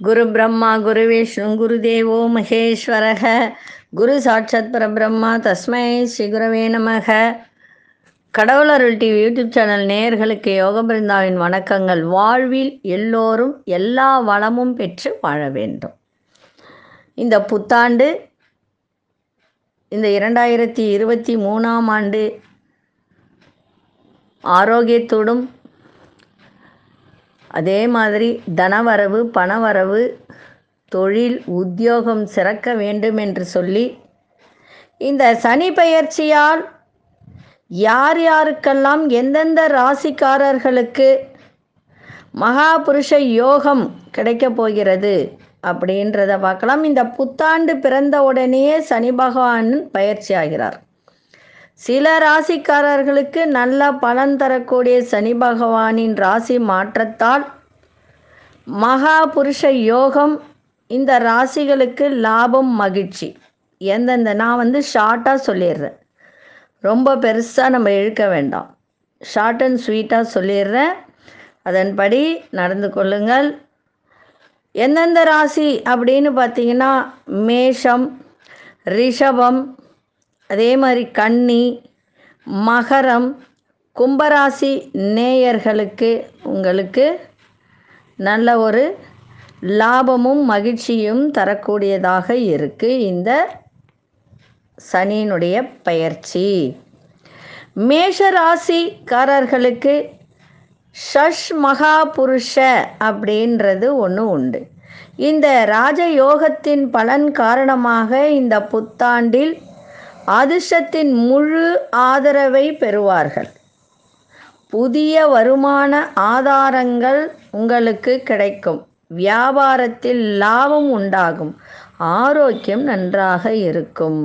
குரு பிரம்மா குரு விஷ்ணு குரு தேவோ மகேஸ்வரக குரு சாட்சாத் பரபிரம்மா தஸ்மை ஸ்ரீ குரவே நமக கடவுள் அருள் டிவி யூடியூப் சேனல் நேயர்களுக்கு யோக பிருந்தாவின் வணக்கங்கள் வாழ்வில் எல்லோரும் எல்லா வளமும் பெற்று வாழ வேண்டும் இந்த புத்தாண்டு இந்த இரண்டாயிரத்தி இருபத்தி மூணாம் ஆண்டு ஆரோக்கியத்தோடும் அதே மாதிரி தனவரவு பணவரவு தொழில் உத்தியோகம் சிறக்க வேண்டும் என்று சொல்லி இந்த சனி பெயர்ச்சியால் யார் யாருக்கெல்லாம் எந்தெந்த ராசிக்காரர்களுக்கு மகாபுருஷ யோகம் கிடைக்கப் போகிறது அப்படின்றத பார்க்கலாம் இந்த புத்தாண்டு பிறந்த உடனேயே சனி பகவான் பயிற்சி ஆகிறார் சில ராசிக்காரர்களுக்கு நல்ல பலன் தரக்கூடிய சனி பகவானின் ராசி மாற்றத்தால் மகா புருஷ யோகம் இந்த ராசிகளுக்கு லாபம் மகிழ்ச்சி எந்தெந்த நான் வந்து ஷார்ட்டாக சொல்லிடுறேன் ரொம்ப பெருசாக நம்ம இழுக்க வேண்டாம் ஷார்ட் அண்ட் ஸ்வீட்டாக சொல்லிடுறேன் அதன்படி நடந்து கொள்ளுங்கள் எந்தெந்த ராசி அப்படின்னு பார்த்தீங்கன்னா மேஷம் ரிஷபம் அதே மாதிரி கன்னி மகரம் கும்பராசி நேயர்களுக்கு உங்களுக்கு நல்ல ஒரு லாபமும் மகிழ்ச்சியும் தரக்கூடியதாக இருக்குது இந்த சனியினுடைய பயிற்சி மேஷ ராசிக்காரர்களுக்கு ஷஷ் மகா புருஷ அப்படின்றது ஒன்று உண்டு இந்த ராஜயோகத்தின் பலன் காரணமாக இந்த புத்தாண்டில் அதிர்ஷ்டத்தின் முழு ஆதரவை பெறுவார்கள் புதிய வருமான ஆதாரங்கள் உங்களுக்கு கிடைக்கும் வியாபாரத்தில் லாபம் உண்டாகும் ஆரோக்கியம் நன்றாக இருக்கும்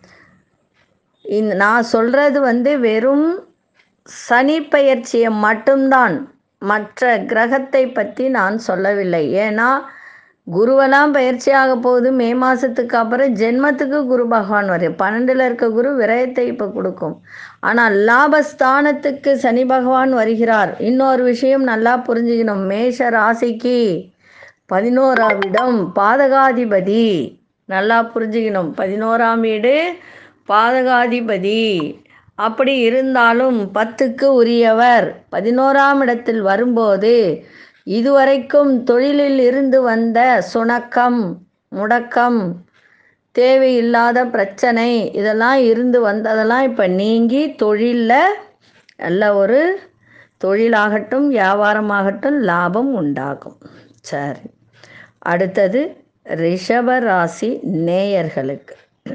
இந்த நான் சொல்கிறது வந்து வெறும் சனி பயிற்சியை மட்டும்தான் மற்ற கிரகத்தை பற்றி நான் சொல்லவில்லை ஏன்னா குருவெல்லாம் பயிற்சியாக போகுது மே மாதத்துக்கு அப்புறம் ஜென்மத்துக்கு குரு பகவான் வரும் பன்னெண்டில் இருக்க குரு விரயத்தை இப்போ கொடுக்கும் ஆனால் லாபஸ்தானத்துக்கு சனி பகவான் வருகிறார் இன்னொரு விஷயம் நல்லா புரிஞ்சுக்கணும் மேஷ ராசிக்கு பதினோராம் இடம் பாதகாதிபதி நல்லா புரிஞ்சுக்கணும் பதினோராம் வீடு பாதகாதிபதி அப்படி இருந்தாலும் பத்துக்கு உரியவர் பதினோராம் இடத்தில் வரும்போது இதுவரைக்கும் தொழிலில் இருந்து வந்த சுணக்கம் முடக்கம் தேவையில்லாத பிரச்சனை இதெல்லாம் இருந்து வந்ததெல்லாம் இப்போ நீங்கி தொழிலில் நல்ல ஒரு தொழிலாகட்டும் வியாபாரமாகட்டும் லாபம் உண்டாகும் சரி அடுத்தது ரிஷப ராசி நேயர்களுக்கு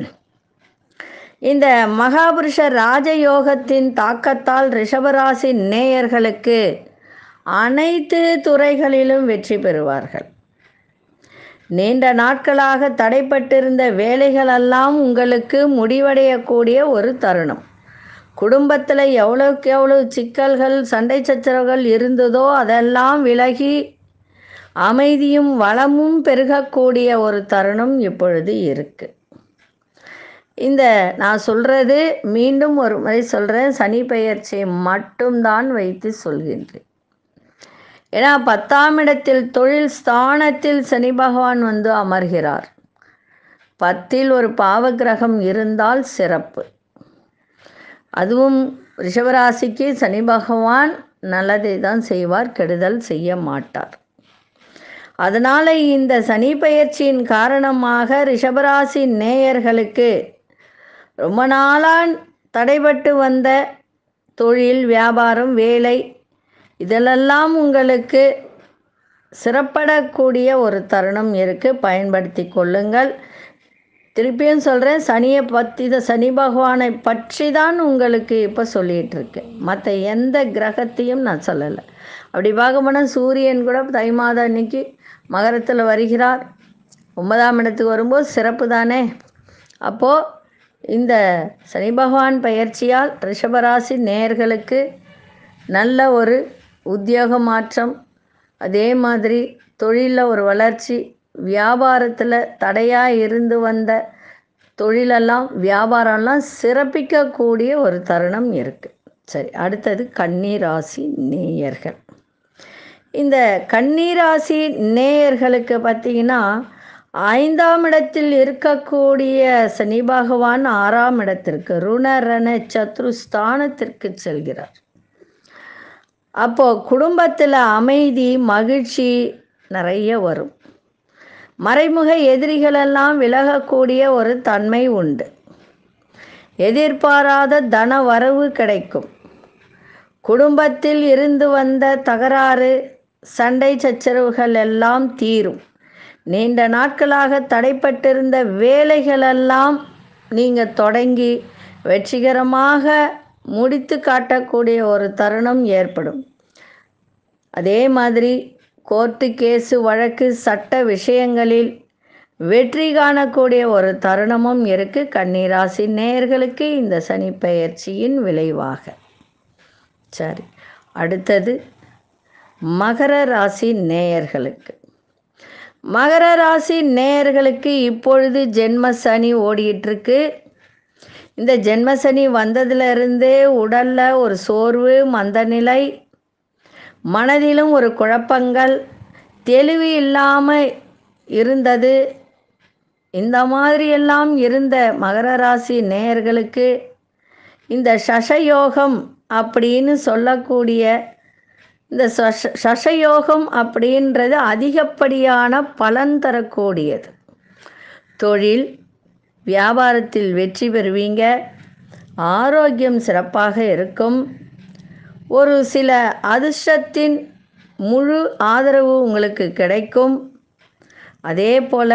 இந்த மகாபுருஷ ராஜயோகத்தின் தாக்கத்தால் ரிஷபராசி நேயர்களுக்கு அனைத்து துறைகளிலும் வெற்றி பெறுவார்கள் நீண்ட நாட்களாக தடைப்பட்டிருந்த வேலைகளெல்லாம் உங்களுக்கு முடிவடையக்கூடிய ஒரு தருணம் குடும்பத்தில் எவ்வளோக்கு எவ்வளோ சிக்கல்கள் சண்டை சச்சரவுகள் இருந்ததோ அதெல்லாம் விலகி அமைதியும் வளமும் பெருகக்கூடிய ஒரு தருணம் இப்பொழுது இருக்குது இந்த நான் சொல்கிறது மீண்டும் ஒரு முறை சொல்கிறேன் சனி பெயர்ச்சியை மட்டும்தான் வைத்து சொல்கின்றேன் ஏன்னா பத்தாம் இடத்தில் தொழில் ஸ்தானத்தில் சனி பகவான் வந்து அமர்கிறார் பத்தில் ஒரு பாவகிரகம் இருந்தால் சிறப்பு அதுவும் ரிஷபராசிக்கு சனி பகவான் நல்லதை தான் செய்வார் கெடுதல் செய்ய மாட்டார் அதனால் இந்த சனி பயிற்சியின் காரணமாக ரிஷபராசி நேயர்களுக்கு ரொம்ப நாளாக தடைபட்டு வந்த தொழில் வியாபாரம் வேலை இதிலெல்லாம் உங்களுக்கு சிறப்படக்கூடிய ஒரு தருணம் இருக்குது பயன்படுத்தி கொள்ளுங்கள் திருப்பியும் சொல்கிறேன் சனியை பற்றி இதை சனி பகவானை பற்றி தான் உங்களுக்கு இப்போ சொல்லிகிட்டு இருக்கேன் மற்ற எந்த கிரகத்தையும் நான் சொல்லலை அப்படி பார்க்க போனால் சூரியன் கூட தை மாதம் அன்னைக்கு மகரத்தில் வருகிறார் ஒன்பதாம் இடத்துக்கு வரும்போது சிறப்பு தானே அப்போது இந்த சனி பகவான் பயிற்சியால் ரிஷபராசி நேர்களுக்கு நல்ல ஒரு உத்தியோக மாற்றம் அதே மாதிரி தொழிலில் ஒரு வளர்ச்சி வியாபாரத்தில் தடையாக இருந்து வந்த தொழிலெல்லாம் வியாபாரம்லாம் சிறப்பிக்கக்கூடிய ஒரு தருணம் இருக்குது சரி அடுத்தது கன்னி ராசி நேயர்கள் இந்த கன்னிராசி நேயர்களுக்கு பார்த்தீங்கன்னா ஐந்தாம் இடத்தில் இருக்கக்கூடிய சனி பகவான் ஆறாம் இடத்திற்கு ருணரண சத்ருஸ்தானத்திற்கு செல்கிறார் அப்போ குடும்பத்தில் அமைதி மகிழ்ச்சி நிறைய வரும் மறைமுக எதிரிகளெல்லாம் விலகக்கூடிய ஒரு தன்மை உண்டு எதிர்பாராத தன வரவு கிடைக்கும் குடும்பத்தில் இருந்து வந்த தகராறு சண்டை சச்சரவுகள் எல்லாம் தீரும் நீண்ட நாட்களாக தடைப்பட்டிருந்த வேலைகளெல்லாம் நீங்கள் தொடங்கி வெற்றிகரமாக முடித்து காட்டக்கூடிய ஒரு தருணம் ஏற்படும் அதே மாதிரி கோர்ட்டு கேஸு வழக்கு சட்ட விஷயங்களில் வெற்றி காணக்கூடிய ஒரு தருணமும் இருக்கு கன்னிராசி நேயர்களுக்கு இந்த சனி பெயர்ச்சியின் விளைவாக சரி அடுத்தது மகர ராசி நேயர்களுக்கு மகர ராசி நேயர்களுக்கு இப்பொழுது ஜென்ம சனி ஓடிட்டுருக்கு இந்த ஜென்ம சனி வந்ததிலிருந்தே உடலில் ஒரு சோர்வு மந்தநிலை மனதிலும் ஒரு குழப்பங்கள் தெளிவு இல்லாமல் இருந்தது இந்த மாதிரியெல்லாம் இருந்த மகர ராசி நேயர்களுக்கு இந்த சசயோகம் அப்படின்னு சொல்லக்கூடிய இந்த சஷ சசயோகம் அப்படின்றது அதிகப்படியான பலன் தரக்கூடியது தொழில் வியாபாரத்தில் வெற்றி பெறுவீங்க ஆரோக்கியம் சிறப்பாக இருக்கும் ஒரு சில அதிர்ஷ்டத்தின் முழு ஆதரவு உங்களுக்கு கிடைக்கும் அதே போல்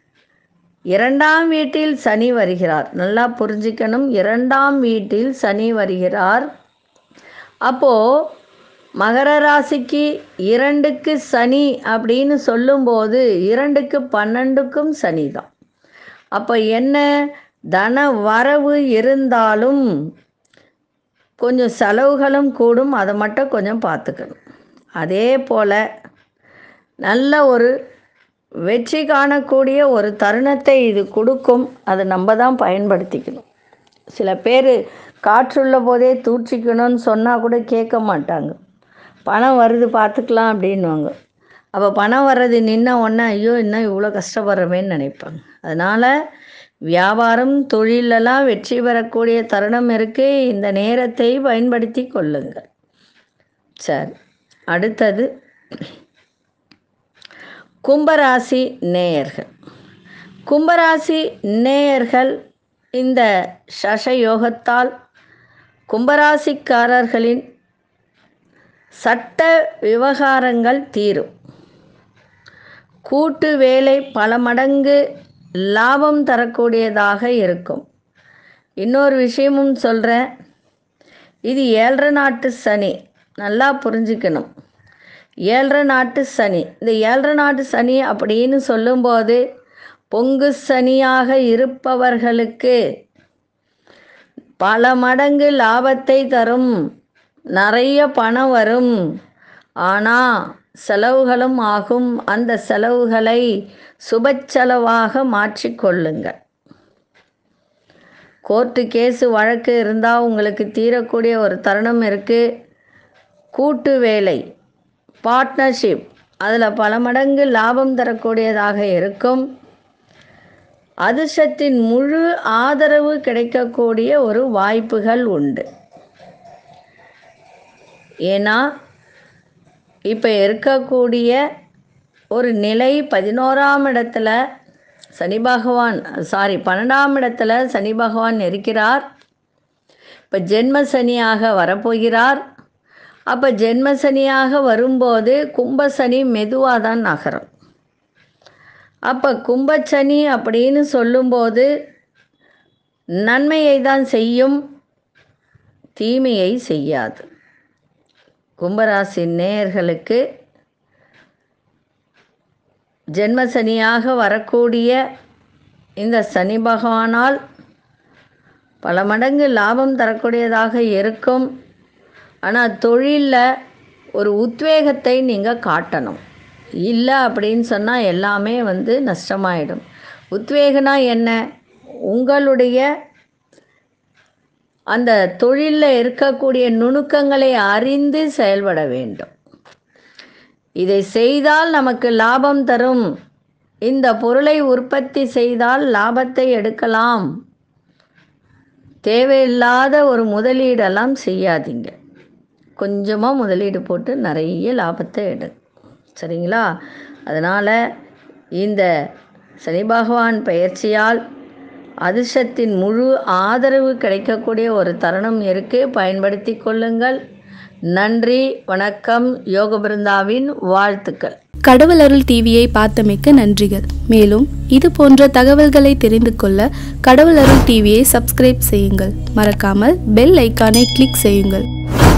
இரண்டாம் வீட்டில் சனி வருகிறார் நல்லா புரிஞ்சுக்கணும் இரண்டாம் வீட்டில் சனி வருகிறார் அப்போது மகர ராசிக்கு இரண்டுக்கு சனி அப்படின்னு சொல்லும்போது இரண்டுக்கு பன்னெண்டுக்கும் சனி தான் அப்போ என்ன தன வரவு இருந்தாலும் கொஞ்சம் செலவுகளும் கூடும் அதை மட்டும் கொஞ்சம் பார்த்துக்கணும் அதே போல் நல்ல ஒரு வெற்றி காணக்கூடிய ஒரு தருணத்தை இது கொடுக்கும் அதை நம்ம தான் பயன்படுத்திக்கணும் சில பேர் காற்றுள்ள போதே தூற்றிக்கணும்னு சொன்னால் கூட கேட்க மாட்டாங்க பணம் வருது பார்த்துக்கலாம் அப்படின்வாங்க அப்போ பணம் வர்றது நின்ன உடனே ஐயோ இன்னும் இவ்வளோ கஷ்டப்படுறமேன்னு நினைப்பாங்க அதனால் வியாபாரம் தொழிலெல்லாம் வெற்றி பெறக்கூடிய தருணம் இருக்குது இந்த நேரத்தை பயன்படுத்தி கொள்ளுங்கள் சரி அடுத்தது கும்பராசி நேயர்கள் கும்பராசி நேயர்கள் இந்த சசயோகத்தால் கும்பராசிக்காரர்களின் சட்ட விவகாரங்கள் தீரும் கூட்டு வேலை பல மடங்கு லாபம் தரக்கூடியதாக இருக்கும் இன்னொரு விஷயமும் சொல்கிறேன் இது ஏழரை நாட்டு சனி நல்லா புரிஞ்சுக்கணும் ஏழரை நாட்டு சனி இந்த ஏழரை நாட்டு சனி அப்படின்னு சொல்லும்போது பொங்கு சனியாக இருப்பவர்களுக்கு பல மடங்கு லாபத்தை தரும் நிறைய பணம் வரும் ஆனால் செலவுகளும் ஆகும் அந்த செலவுகளை சுப செலவாக மாற்றிக்கொள்ளுங்கள் கோர்ட்டு கேஸு வழக்கு இருந்தால் உங்களுக்கு தீரக்கூடிய ஒரு தருணம் இருக்குது கூட்டு வேலை பார்ட்னர்ஷிப் அதில் பல மடங்கு லாபம் தரக்கூடியதாக இருக்கும் அதிர்ஷ்டத்தின் முழு ஆதரவு கிடைக்கக்கூடிய ஒரு வாய்ப்புகள் உண்டு ஏன்னா இப்போ இருக்கக்கூடிய ஒரு நிலை பதினோராம் இடத்துல சனி பகவான் சாரி பன்னெண்டாம் இடத்துல சனி பகவான் இருக்கிறார் இப்போ ஜென்ம சனியாக வரப்போகிறார் அப்போ ஜென்ம சனியாக வரும்போது கும்பசனி மெதுவாக தான் நகரும் அப்போ கும்பச்சனி அப்படின்னு சொல்லும்போது நன்மையை தான் செய்யும் தீமையை செய்யாது கும்பராசி நேயர்களுக்கு ஜென்ம சனியாக வரக்கூடிய இந்த சனி பகவானால் பல மடங்கு லாபம் தரக்கூடியதாக இருக்கும் ஆனால் தொழிலில் ஒரு உத்வேகத்தை நீங்கள் காட்டணும் இல்லை அப்படின்னு சொன்னால் எல்லாமே வந்து நஷ்டமாயிடும் உத்வேகனா என்ன உங்களுடைய அந்த தொழிலில் இருக்கக்கூடிய நுணுக்கங்களை அறிந்து செயல்பட வேண்டும் இதை செய்தால் நமக்கு லாபம் தரும் இந்த பொருளை உற்பத்தி செய்தால் லாபத்தை எடுக்கலாம் தேவையில்லாத ஒரு முதலீடெல்லாம் செய்யாதீங்க கொஞ்சமாக முதலீடு போட்டு நிறைய லாபத்தை எடு சரிங்களா அதனால் இந்த சனி பகவான் பயிற்சியால் அதிர்ஷ்டத்தின் முழு ஆதரவு கிடைக்கக்கூடிய ஒரு தருணம் இருக்குது பயன்படுத்தி கொள்ளுங்கள் நன்றி வணக்கம் யோக பிருந்தாவின் வாழ்த்துக்கள் கடவுள் அருள் டிவியை பார்த்தமைக்க நன்றிகள் மேலும் இது போன்ற தகவல்களை தெரிந்து கொள்ள கடவுள் அருள் டிவியை சப்ஸ்கிரைப் செய்யுங்கள் மறக்காமல் பெல் ஐக்கானை கிளிக் செய்யுங்கள்